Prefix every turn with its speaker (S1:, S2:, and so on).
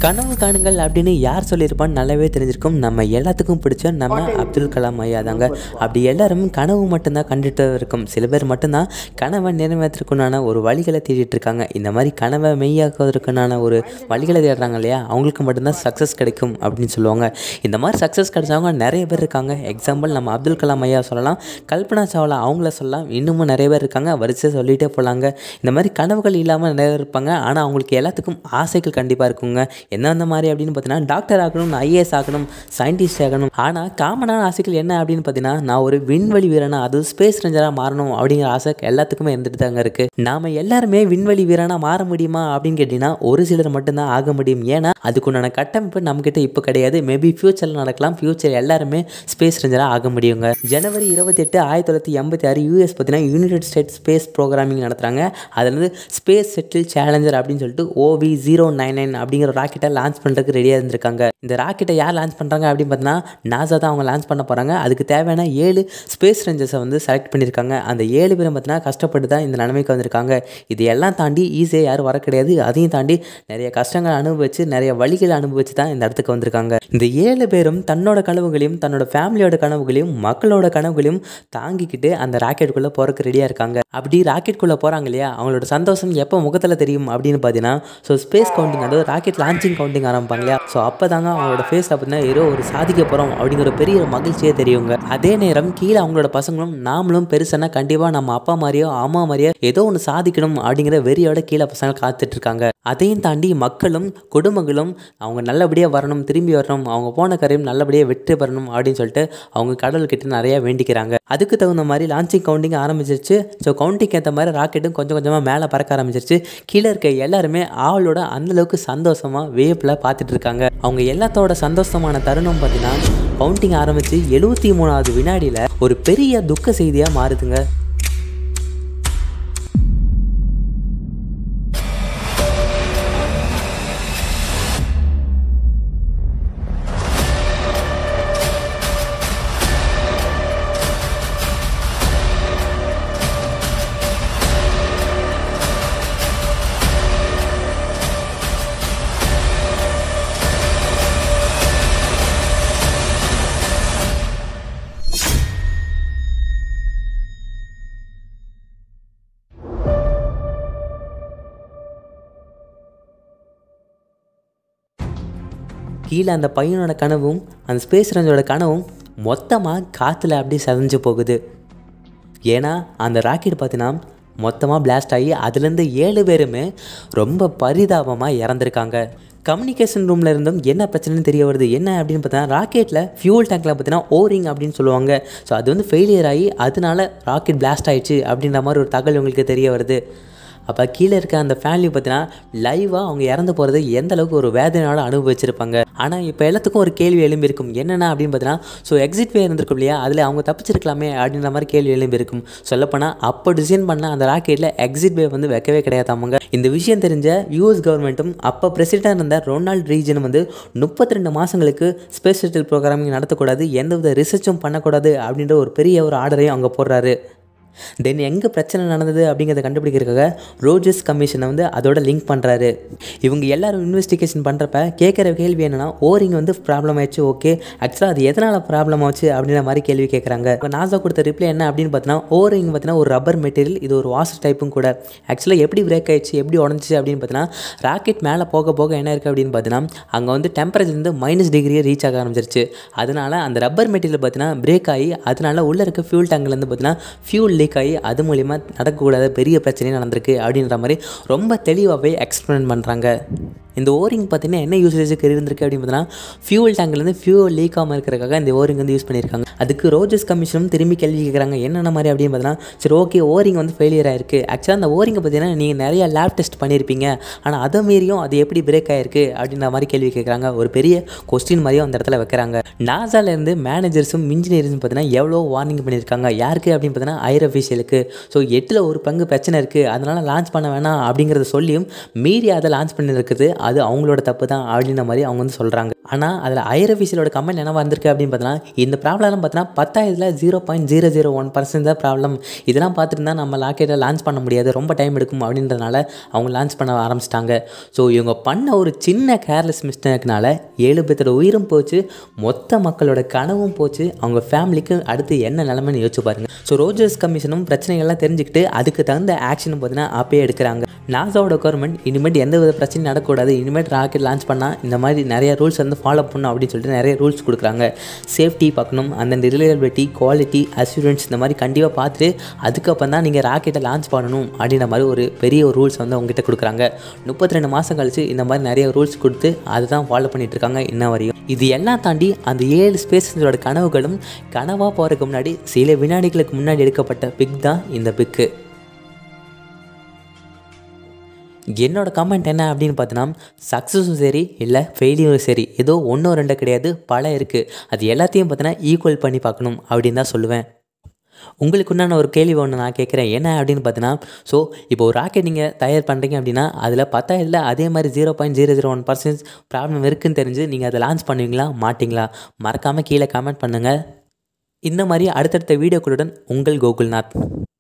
S1: கனவு காணுங்கள் அப்படின்னு யார் சொல்லியிருப்பான்னு நல்லாவே தெரிஞ்சிருக்கும் நம்ம எல்லாத்துக்கும் பிடிச்ச நம்ம அப்துல் கலாம் ஐயா தாங்க அப்படி எல்லாரும் கனவு மட்டும்தான் கண்டுட்டு இருக்கும் சில பேர் மட்டும்தான் கனவை நிறைவேற்றுக்குண்டான ஒரு வழிகளை தேடிட்டு இருக்காங்க இந்த மாதிரி கனவை மெய்யாக்குவதற்குண்டான ஒரு வழிகளை தேடுறாங்க இல்லையா அவங்களுக்கு மட்டும்தான் சக்ஸஸ் கிடைக்கும் அப்படின்னு சொல்லுவாங்க இந்த மாதிரி சக்ஸஸ் கிடைச்சவங்க நிறைய பேர் இருக்காங்க எக்ஸாம்பிள் நம்ம அப்துல் கலாம் ஐயா சொல்லலாம் கல்பனா சாவ்லா அவங்கள சொல்லலாம் இன்னமும் நிறைய பேர் இருக்காங்க வரிசை சொல்லிகிட்டே போகலாங்க இந்த மாதிரி கனவுகள் இல்லாமல் நிறைய பேர் இருப்பாங்க ஆனால் அவங்களுக்கு எல்லாத்துக்கும் ஆசைகள் கண்டிப்பாக இருக்குங்க எந்தெந்த மாதிரி அப்படின்னு பார்த்தீங்கன்னா டாக்டர் ஆகணும் ஐஏஎஸ் ஆகணும் சயின்டிஸ்ட் ஆகணும் ஆனால் காமனான ஆசைகள் என்ன அப்படின்னு பார்த்தீங்கன்னா நான் ஒரு விண்வெளி வீரனா அது ஸ்பேஸ் ரேஞ்சராக மாறணும் அப்படிங்கிற ஆசை எல்லாத்துக்குமே இருந்துட்டு தாங்க இருக்குது நாம் எல்லாருமே விண்வெளி வீரனாக மாற முடியுமா அப்படின்னு கேட்டிங்கன்னா ஒரு சிலர் மட்டும்தான் ஆக முடியும் ஏன்னா அதுக்குண்டான கட்டமைப்பு நம்மக்கிட்ட இப்போ கிடையாது மேபி ஃப்யூச்சரில் நடக்கலாம் ஃப்யூச்சர் எல்லாருமே ஸ்பேஸ் ரேஞ்சராக ஆக முடியுங்க ஜனவரி இருபத்தெட்டு ஆயிரத்தி தொள்ளாயிரத்தி எண்பத்தி ஆறு யூஎஸ் பார்த்தீங்கன்னா யுனைடெட் ஸ்டேட்ஸ் ஸ்பேஸ் ப்ரோக்ராமிங் நடத்துகிறாங்க அதில் வந்து ஸ்பேஸ் செட்டில் சேலஞ்சர் அப்படின்னு சொல்லிட்டு ஓவி ஜீரோ நைன் நைன் அப்படிங்கிற ராக்கெட்டை லான்ச் பண்ணுறதுக்கு ரெடியாக இருந்திருக்காங்க இந்த ராக்கெட்டை யார் லான்ச் பண்ணுறாங்க அப்படின்னு பார்த்தீங்கன்னா நாசா தான் அவங்க லான்ச் பண்ண போகிறாங்க அதுக்கு தேவையான ஏழு ஸ்பேஸ் ரேஞ்சர்ஸை வந்து செலக்ட் பண்ணியிருக்காங்க அந்த ஏழு பேரும் பார்த்தீங்கன்னா கஷ்டப்பட்டு தான் இந்த நிலைமைக்கு வந்திருக்காங்க இது எல்லாம் தாண்டி ஈஸியாக யாரும் வர கிடையாது அதையும் தாண்டி நிறைய கஷ்டங்களை அனுபவிச்சு நிறைய வழிகளை அனுபவிச்சு தான் இந்த இடத்துக்கு வந்திருக்காங்க இந்த ஏழு பேரும் தன்னோட கனவுகளையும் தன்னோட ஃபேமிலியோட கனவுகளையும் மக்களோட கனவுகளையும் தாங்கிக்கிட்டு அந்த ராக்கெட்டுக்குள்ளே போகிறதுக்கு ரெடியாக இருக்காங்க அப்படி ராக்கெட்டுக்குள்ளே போகிறாங்க இல்லையா அவங்களோட சந்தோஷம் எப்போ முகத்தில் தெரியும் அப்படின்னு பார்த்தீங்கன்னா ஸோ ஸ்பேஸ் கவுண்டிங் அதாவது ராக்கெட் லான்ச்சிங் கவுண்டிங் ஆரம்பிப்பாங்க இல்லையா ஸோ அப்போ தாங்க அவங்களோட ஃபேஸில் பார்த்தீங்கன்னா ஏதோ ஒரு சாதிக்க போகிறோம் அப்படிங்கிற ஒரு பெரிய ஒரு மகிழ்ச்சியே தெரியுங்க அதே நேரம் கீழே அவங்களோட பசங்களும் நாமளும் பெருசானா கண்டிப்பாக நம்ம அப்பா மாதிரியோ அம்மா மாதிரியோ ஏதோ ஒன்று சாதிக்கணும் அப்படிங்கிற வெறியோட கீழே பசங்க காத்துட்டு இருக்காங்க அதையும் தாண்டி மக்களும் குடும்பங்களும் அவங்க நல்லபடியாக வரணும் திரும்பி வரணும் அவங்க போன கரையும் நல்லபடியாக வெற்றி பெறணும் அப்படின்னு சொல்லிட்டு அவங்க கடவுள்கிட்ட நிறையா வேண்டிக்கிறாங்க அதுக்கு தகுந்த மாதிரி லான்ச்சிங் கவுண்டிங் ஆரம்பிச்சிருச்சு ஸோ கவுண்டிங் ஏற்ற மாதிரி ராக்கெட்டும் கொஞ்சம் கொஞ்சமாக மேலே பறக்க ஆரம்பிச்சிருச்சு கீழே இருக்க எல்லாருமே ஆவலோட அந்தளவுக்கு சந்தோஷமாக வேப்பில் பார்த்துட்டு இருக்காங்க அவங்க எல்லாத்தோட சந்தோஷமான தருணம் பார்த்தீங்கன்னா கவுண்டிங் ஆரம்பித்து எழுபத்தி மூணாவது வினாடியில் ஒரு பெரிய துக்க செய்தியாக மாறுதுங்க கீழே அந்த பையனோட கனவும் அந்த ஸ்பேஸ் ரேஞ்சோட கனவும் மொத்தமாக காற்றுல அப்படியே செதஞ்சு போகுது ஏன்னா அந்த ராக்கெட் பார்த்தீங்கன்னா மொத்தமாக பிளாஸ்ட் ஆகி அதுலேருந்து ஏழு பேருமே ரொம்ப பரிதாபமாக இறந்துருக்காங்க கம்யூனிகேஷன் ரூமில் இருந்தும் என்ன பிரச்சனைன்னு தெரிய வருது என்ன அப்படின்னு பார்த்தா ராக்கெட்டில் ஃபியூல் டேங்கில் பார்த்தீங்கன்னா ஓரிங் அப்படின்னு சொல்லுவாங்க ஸோ அது வந்து ஃபெயிலியர் ஆகி அதனால ராக்கெட் பிளாஸ்ட் ஆயிடுச்சு அப்படின்ற மாதிரி ஒரு தகவல் உங்களுக்கு தெரிய வருது அப்போ கீழே இருக்க அந்த ஃபேமிலி பார்த்தீங்கன்னா லைவாக அவங்க இறந்து போகிறது எந்த அளவுக்கு ஒரு வேதனையோட அனுபவிச்சிருப்பாங்க ஆனால் இப்போ எல்லாத்துக்கும் ஒரு கேள்வி எழும்பியிருக்கும் என்னென்ன அப்படின்னு பார்த்தீங்கன்னா ஸோ எக்ஸிட் வே இருந்திருக்கும் இல்லையா அதில் அவங்க தப்பிச்சிருக்கலாமே அப்படின்ற மாதிரி கேள்வி எழும்பியிருக்கும் சொல்லப்போனால் அப்போ டிசைன் பண்ண அந்த ராக்கெட்டில் எக்ஸிட் வே வந்து வைக்கவே கிடையாதாமங்க இந்த விஷயம் தெரிஞ்ச யூஎஸ் கவர்மெண்ட்டும் அப்போ பிரசிடென்ட் இருந்த ரொனால்ட் ரீஜன் வந்து முப்பத்தி ரெண்டு மாதங்களுக்கு ஸ்பேஸ் ஷட்டில் ப்ரோக்ராமிங் நடத்தக்கூடாது எந்தவித ரிசர்ச்சும் பண்ணக்கூடாது அப்படின்ற ஒரு பெரிய ஒரு ஆர்டரையும் அவங்க போடுறாரு தென் எங்கே பிரச்சனை நடந்தது அப்படிங்கிறத கண்டுபிடிக்கிறதுக்காக ரோஜஸ் கமிஷனை வந்து அதோட லிங்க் பண்ணுறாரு இவங்க எல்லாரும் இன்வெஸ்டிகேஷன் பண்ணுறப்ப கேட்குற கேள்வி என்னென்னா ஓரிங் வந்து ப்ராப்ளம் ஆயிடுச்சு ஓகே ஆக்சுவலாக அது எதனால் ப்ராப்ளம் ஆச்சு அப்படின்ற மாதிரி கேள்வி கேட்குறாங்க இப்போ நாசா கொடுத்த ரிப்ளை என்ன அப்படின்னு பார்த்தீங்கன்னா ஓரிங் பார்த்தீங்கன்னா ஒரு ரப்பர் மெட்டீரியல் இது ஒரு வாஷர் டைப்பும் கூட ஆக்சுவலாக எப்படி பிரேக் ஆயிடுச்சு எப்படி உடஞ்சிச்சு அப்படின்னு பார்த்தீங்கன்னா ராக்கெட் மேலே போக போக என்ன இருக்குது அப்படின்னு பார்த்தீங்கன்னா அங்கே வந்து டெம்பரேச்சர் வந்து மைனஸ் டிகிரியே ரீச் ஆக ஆரம்பிச்சிருச்சு அதனால அந்த ரப்பர் மெட்டீரியல் பார்த்தீங்கன்னா பிரேக் ஆகி அதனால உள்ளே இருக்க ஃபியூல் டேங்க்லேருந்து பார்த்தீங்கன்னா ஃபியூல் லீக் ஆகி அது மூலிமா நடக்கக்கூடாத பெரிய பிரச்சனையும் நடந்திருக்கு அப்படின்ற மாதிரி ரொம்ப தெளிவாகவே எக்ஸ்பிளைன் பண்ணுறாங்க இந்த ஓரிங் பார்த்தீங்கன்னா என்ன யூசேஜுக்கு இருந்திருக்கு அப்படின்னு பார்த்தீங்கன்னா ஃபியூல் டேங்க்லேருந்து ஃபியூல் லீக் ஆகாமல் இருக்கிறதுக்காக இந்த ஓரிங் வந்து யூஸ் பண்ணியிருக்காங்க அதுக்கு ரோஜஸ் கமிஷனும் திரும்பி கேள்வி கேட்குறாங்க என்னென்ன மாதிரி அப்படின்னு பார்த்தீங்கன்னா சரி ஓகே ஓரிங் வந்து ஃபெயிலியர் ஆயிருக்கு ஆக்சுவலாக அந்த ஓரிங்கை பார்த்தீங்கன்னா நீங்கள் நிறைய லேப் டெஸ்ட் பண்ணியிருப்பீங்க ஆனால் அதை மீறியும் அது எப்படி பிரேக் ஆயிருக்கு அப்படின்ற மாதிரி கேள்வி கேட்குறாங்க ஒரு பெரிய கொஸ்டின் மாதிரியும் அந்த இடத்துல வைக்கிறாங்க நாசாலேருந்து மேனேஜர்ஸும் இன்ஜினியர்ஸும் பார்த்தீங்கன்னா எவ்வளோ வார்னிங் பண்ணியிருக்காங்க யாருக்கு அப்படின்னு பார்த்தீங்கன்னா ஐர் அஃபீஷியலுக்கு ஸோ எட்டில் ஒரு பங்கு பிரச்சனை இருக்குது அதனால் லான்ச் பண்ண வேணாம் அப்படிங்கிறத சொல்லியும் மீறி அதை லான்ச் பண்ணியிருக்குது அது அவங்களோட தப்பு தான் அப்படின்ற மாதிரி அவங்க வந்து சொல்கிறாங்க ஆனால் அதில் ஐர் அஃபீஷியலோட கமெண்ட் என்னவா இருந்திருக்கு அப்படின்னு பார்த்தீங்கன்னா இந்த ப்ராப்ளம் பார்த்தீங்கன்னா பத்தாயிரத்தில் zero point zero zero one percent தான் ப்ராப்ளம் இதெல்லாம் பார்த்துட்டு இருந்தால் நம்ம லாக்கெட்டை லான்ச் பண்ண முடியாது ரொம்ப டைம் எடுக்கும் அப்படின்றதுனால அவங்க லான்ச் பண்ண ஆரம்பிச்சிட்டாங்க ஸோ இவங்க பண்ண ஒரு சின்ன கேர்லெஸ் மிஸ்டேக்னால ஏழு பேர்த்தோட உயிரும் போச்சு மொத்த மக்களோட கனவும் போச்சு அவங்க ஃபேமிலிக்கு அடுத்து என்ன நிலைமைன்னு யோசிச்சு பாருங்க ஸோ ரோஜர்ஸ் கமிஷனும் பிரச்சனைகள்லாம் தெரிஞ்சுக்கிட்டு அதுக்கு தகுந்த ஆக்ஷனும் பார்த்தீங்கன்னா அப்பயே எடுக்கிறாங்க நாசாவோட கவர்மெண்ட் இனிமேட் எந்த வித பிரச்சனையும் நடக்கக்கூடாது இனிமேட் ராக்கெட் லான்ச் பண்ணால் இந்த மாதிரி நிறைய ரூல்ஸ் வந்து ஃபாலோ பண்ணணும் அப்படின்னு சொல்லிட்டு நிறைய ரூல்ஸ் கொடுக்குறாங்க சேஃப்டி பார்க்கணும் அந்த ரிலையபிலிட்டி குவாலிட்டி அசூரன்ஸ் இந்த மாதிரி கண்டிப்பாக பார்த்துட்டு அதுக்கப்புறம் தான் நீங்கள் ராக்கெட்டை லான்ச் பண்ணணும் அப்படின்ற மாதிரி ஒரு பெரிய ஒரு ரூல்ஸ் வந்து அவங்ககிட்ட கொடுக்குறாங்க முப்பத்தி ரெண்டு மாதம் கழிச்சு இந்த மாதிரி நிறைய ரூல்ஸ் கொடுத்து அதை தான் ஃபாலோ பண்ணிட்டு இருக்காங்க இன்ன வரையும் இது எல்லாம் தாண்டி அந்த ஏழு ஸ்பேஸோட கனவுகளும் கனவாக போகிறதுக்கு முன்னாடி சில வினாடிகளுக்கு முன்னாடி எடுக்கப்பட்ட பிக் தான் இந்த பிக்கு என்னோட கமெண்ட் என்ன அப்படின்னு பார்த்தீங்கன்னா சக்ஸஸும் சரி இல்லை ஃபெயிலியரும் சரி ஏதோ ஒன்றோ ரெண்டோ கிடையாது பல இருக்குது அது எல்லாத்தையும் பார்த்தீங்கன்னா ஈக்குவல் பண்ணி பார்க்கணும் அப்படின்னு தான் சொல்லுவேன் உங்களுக்கு உண்டான ஒரு கேள்வி ஒன்று நான் கேட்குறேன் என்ன அப்படின்னு பார்த்தீங்கன்னா ஸோ இப்போ ஒரு ராக்கெட் நீங்கள் தயார் பண்ணுறீங்க அப்படின்னா அதில் பத்தாயிரத்தில் அதே மாதிரி zero point zero zero one percent problem இருக்குன்னு தெரிஞ்சு நீங்கள் அதை லான்ச் பண்ணுவீங்களா மாட்டிங்களா மறக்காமல் கீழே கமெண்ட் பண்ணுங்கள் இந்த மாதிரி அடுத்தடுத்த வீடியோக்களுடன் உங்கள் கோகுல்நாத்